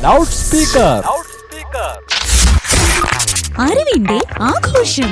loud speaker അറിവിന്റെ ആഘോഷം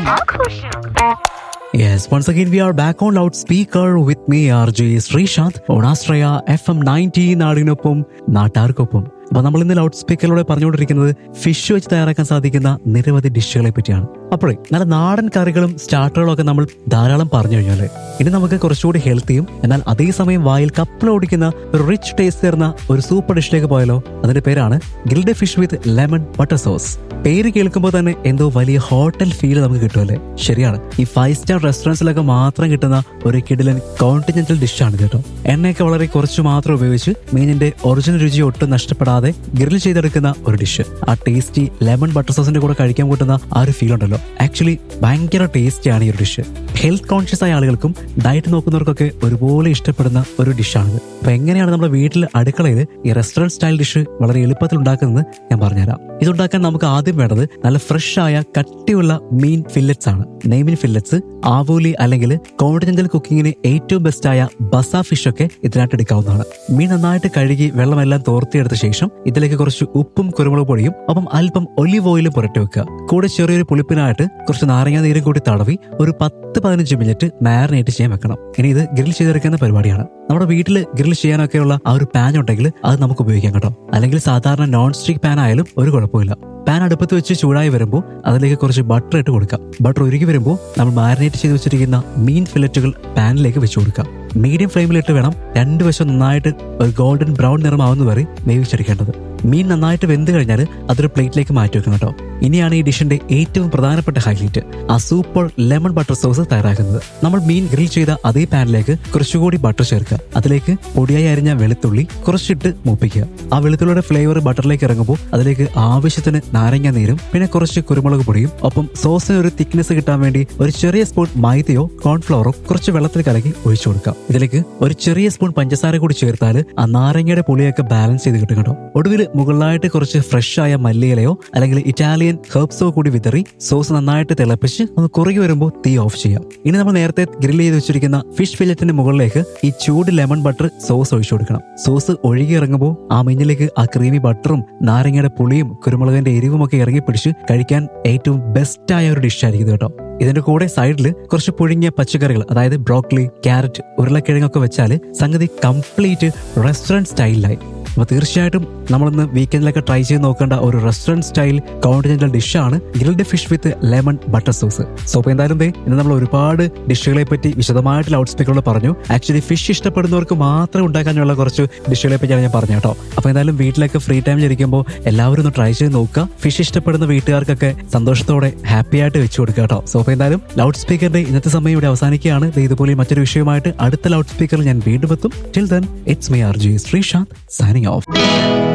Yes, once again we are back on loudspeaker with me RJ Sreesanth on Astraya FM 90 നാടിനൊപ്പം നാട്ടാർക്കൊപ്പം അപ്പൊ നമ്മൾ ഇന്ന് ലൗഡ് സ്പീക്കറിലൂടെ പറഞ്ഞുകൊണ്ടിരിക്കുന്നത് ഫിഷ് വെച്ച് തയ്യാറാക്കാൻ സാധിക്കുന്ന നിരവധി ഡിഷുകളെ പറ്റിയാണ് അപ്പോഴേ നല്ല നാടൻ കറികളും സ്റ്റാർട്ടറുകളും ഒക്കെ നമ്മൾ ധാരാളം പറഞ്ഞു കഴിഞ്ഞാല് ഇനി നമുക്ക് കുറച്ചുകൂടി ഹെൽത്തിയും എന്നാൽ അതേസമയം വായിൽ കപ്പലോടിക്കുന്ന ഒരു റിച്ച് ടേസ്റ്റ് തരുന്ന ഒരു സൂപ്പർ ഡിഷിലേക്ക് പോയാലോ അതിന്റെ പേരാണ് grilled fish with lemon butter sauce പേര് കേൾക്കുമ്പോൾ തന്നെ എന്തോ വലിയ ഹോട്ടൽ ഫീൽ നമുക്ക് കിട്ടുമല്ലേ ശരിയാണ് ഈ ഫൈവ് സ്റ്റാർ റെസ്റ്റോറൻറ്റ്സിലൊക്കെ മാത്രം കിട്ടുന്ന ഒരു കിടിലൻ കോണ്ടിനെന്റൽ ഡിഷാണ് കേട്ടോ എണ്ണയൊക്കെ വളരെ കുറച്ച് മാത്രം ഉപയോഗിച്ച് മീനിന്റെ ഒറിജിനൽ രുചി ഒട്ടും നഷ്ടപ്പെടാതെ ഗ്രിൽ ചെയ്തെടുക്കുന്ന ഒരു ഡിഷ് ആ ടേസ്റ്റി ലെമൺ ബട്ടർ സോസിന്റെ കൂടെ കഴിക്കാൻ കൂട്ടുന്ന ആ ഒരു ഫീൽ ഉണ്ടല്ലോ ആക്ച്വലി ഭയങ്കര ടേസ്റ്റിയാണ് ഈ ഒരു ഡിഷ് ഹെൽത്ത് കോൺഷ്യസ് ആയ ആളുകൾക്കും ഡയറ്റ് നോക്കുന്നവർക്കൊക്കെ ഒരുപോലെ ഇഷ്ടപ്പെടുന്ന ഒരു ഡിഷാണിത് അപ്പൊ എങ്ങനെയാണ് നമ്മുടെ വീട്ടിൽ അടുക്കളയിൽ ഈ റെസ്റ്റോറന്റ് സ്റ്റൈൽ ഡിഷ് വളരെ എളുപ്പത്തിൽ ഉണ്ടാക്കുന്നത് ഞാൻ പറഞ്ഞുതരാം ഇതുണ്ടാക്കാൻ നമുക്ക് ആദ്യം വേണ്ടത് നല്ല ഫ്രഷ് ആയ കട്ടിയുള്ള മീൻ ഫില്ലറ്റ്സ് ആണ് നെയ്മിൻ ഫില്ലറ്റ്സ് ആവോലി അല്ലെങ്കിൽ കോണ്ടിനെന്റൽ കുക്കിങ്ങിന് ഏറ്റവും ബെസ്റ്റ് ആയ ബസ ഫിഷ് ഒക്കെ ഇതിനായിട്ട് എടുക്കാവുന്നതാണ് മീൻ നന്നായിട്ട് കഴുകി വെള്ളമെല്ലാം തോർത്തിയെടുത്ത ശേഷം ഇതിലേക്ക് കുറച്ച് ഉപ്പും കുരുമുളക് പൊടിയും ഒപ്പം അല്പം ഒലിവ് ഓയിലും പുരട്ടി വെക്കുക കൂടെ ചെറിയൊരു പുളിപ്പിനായിട്ട് കുറച്ച് നാരങ്ങ നീരും കൂടി തടവി ഒരു പത്ത് പതിനഞ്ച് മിനിറ്റ് മാരിനേറ്റ് ചെയ്യാൻ വെക്കണം ഇനി ഇത് ഗ്രിൽ ചെയ്തെടുക്കുന്ന പരിപാടിയാണ് നമ്മുടെ വീട്ടിൽ ഗ്രിൽ ചെയ്യാനൊക്കെയുള്ള ആ ഒരു പാൻ ഉണ്ടെങ്കിൽ അത് നമുക്ക് ഉപയോഗിക്കാം കേട്ടോ അല്ലെങ്കിൽ സാധാരണ നോൺ സ്റ്റിക് പാൻ ആയാലും ഒരു കുഴപ്പമില്ല പാൻ അടുപ്പത്ത് വെച്ച് ചൂടായി വരുമ്പോൾ അതിലേക്ക് കുറച്ച് ബട്ടർ ഇട്ട് കൊടുക്കാം ബട്ടർ ഉരുകി വരുമ്പോൾ നമ്മൾ മാരിനേറ്റ് ചെയ്ത് വെച്ചിരിക്കുന്ന മീൻ ഫില്ലറ്റുകൾ പാനിലേക്ക് വെച്ച് കൊടുക്കാം മീഡിയം ഫ്ലെയിമിലിട്ട് വേണം രണ്ട് വശം നന്നായിട്ട് ഒരു ഗോൾഡൻ ബ്രൗൺ നിറമാവുന്ന വരെ വേവിച്ചെടുക്കേണ്ടത് മീൻ നന്നായിട്ട് വെന്ത് കഴിഞ്ഞാൽ അതൊരു പ്ലേറ്റിലേക്ക് മാറ്റി വെക്കണം കേട്ടോ ഇനിയാണ് ഈ ഡിഷിന്റെ ഏറ്റവും പ്രധാനപ്പെട്ട ഹൈലൈറ്റ് ആ സൂപ്പർ ലെമൺ ബട്ടർ സോസ് തയ്യാറാക്കുന്നത് നമ്മൾ മീൻ ഗ്രിൽ ചെയ്ത അതേ പാനിലേക്ക് കുറച്ചുകൂടി ബട്ടർ ചേർക്കുക അതിലേക്ക് പൊടിയായി അരിഞ്ഞ വെളുത്തുള്ളി കുറച്ചിട്ട് മൂപ്പിക്കുക ആ വെളുത്തുള്ളിയുടെ ഫ്ലേവർ ബട്ടറിലേക്ക് ഇറങ്ങുമ്പോൾ അതിലേക്ക് ആവശ്യത്തിന് നാരങ്ങ നീരും പിന്നെ കുറച്ച് കുരുമുളക് പൊടിയും ഒപ്പം സോസിന് ഒരു തിക്നെസ് കിട്ടാൻ വേണ്ടി ഒരു ചെറിയ സ്പൂൺ മൈദയോ കോൺഫ്ലവറോ കുറച്ച് വെള്ളത്തിൽ കലക്കി ഒഴിച്ചു കൊടുക്കാം ഇതിലേക്ക് ഒരു ചെറിയ സ്പൂൺ പഞ്ചസാര കൂടി ചേർത്താൽ ആ നാരങ്ങയുടെ പുളിയൊക്കെ ബാലൻസ് ചെയ്ത് കിട്ടും കേട്ടോ ഒടുവിൽ മുകളിലായിട്ട് കുറച്ച് ഫ്രഷ് ആയ മല്ലിയിലയോ അല്ലെങ്കിൽ ഇറ്റാലിയൻ ഹെർബ്സോ കൂടി വിതറി സോസ് നന്നായിട്ട് തിളപ്പിച്ച് ഒന്ന് കുറുകി വരുമ്പോൾ തീ ഓഫ് ചെയ്യാം ഇനി നമ്മൾ നേരത്തെ ഗ്രിൽ ചെയ്ത് വെച്ചിരിക്കുന്ന ഫിഷ് ഫില്ലറ്റിന്റെ മുകളിലേക്ക് ഈ ചൂട് ലെമൺ ബട്ടർ സോസ് ഒഴിച്ചു കൊടുക്കണം സോസ് ഒഴുകി ഇറങ്ങുമ്പോൾ ആ മീനിലേക്ക് ആ ക്രീമി ബട്ടറും നാരങ്ങയുടെ പുളിയും കുരുമുളകിന്റെ എരിവും ഒക്കെ ഇറങ്ങി പിടിച്ച് കഴിക്കാൻ ഏറ്റവും ബെസ്റ്റ് ആയ ഒരു ഡിഷ് ആയിരിക്കും ഇത് കേട്ടോ ഇതിന്റെ കൂടെ സൈഡിൽ കുറച്ച് പുഴുങ്ങിയ പച്ചക്കറികൾ അതായത് ബ്രോക്കലി ക്യാരറ്റ് ഉരുളക്കിഴങ്ങൊക്കെ വെച്ചാൽ സംഗതി കംപ്ലീറ്റ് റെസ്റ്റോറന്റ് സ്റ്റൈലിലായി അപ്പൊ തീർച്ചയായിട്ടും നമ്മളിന്ന് വീക്കെൻഡിലൊക്കെ ട്രൈ ചെയ്ത് നോക്കേണ്ട ഒരു റെസ്റ്റോറന്റ് സ്റ്റൈൽ കോണ്ടിനെന്റൽ ഡിഷാണ് grilled fish with lemon butter sauce so അപ്പൊ എന്തായാലും ദേ ഇന്ന് നമ്മൾ ഒരുപാട് ഡിഷുകളെ പറ്റി വിശദമായിട്ട് ലൗഡ് സ്പീക്കറിൽ പറഞ്ഞു ആക്ച്വലി ഫിഷ് ഇഷ്ടപ്പെടുന്നവർക്ക് മാത്രം ഉണ്ടാക്കാനുള്ള കുറച്ച് ഡിഷുകളെ പറ്റിയാണ് ഞാൻ പറഞ്ഞു കേട്ടോ അപ്പൊ എന്തായാലും വീട്ടിലൊക്കെ ഫ്രീ ടൈം ഇരിക്കുമ്പോൾ എല്ലാവരും ഒന്ന് ട്രൈ ചെയ്ത് നോക്കുക ഫിഷ് ഇഷ്ടപ്പെടുന്ന വീട്ടുകാർക്കൊക്കെ സന്തോഷത്തോടെ ഹാപ്പി ആയിട്ട് വെച്ചു കൊടുക്കുക കേട്ടോ സോ അപ്പൊ എന്തായാലും ലൗഡ് സ്പീക്കറിന്റെ ഇന്നത്തെ സമയം ഇവിടെ അവസാനിക്കുകയാണ് ദേ ഇതുപോലെ മറ്റൊരു വിഷയമായിട്ട് അടുത്ത ലൗഡ് സ്പീക്കറിൽ ഞാൻ വീണ്ടും എത്തും till then it's my R G Sreesanth signing of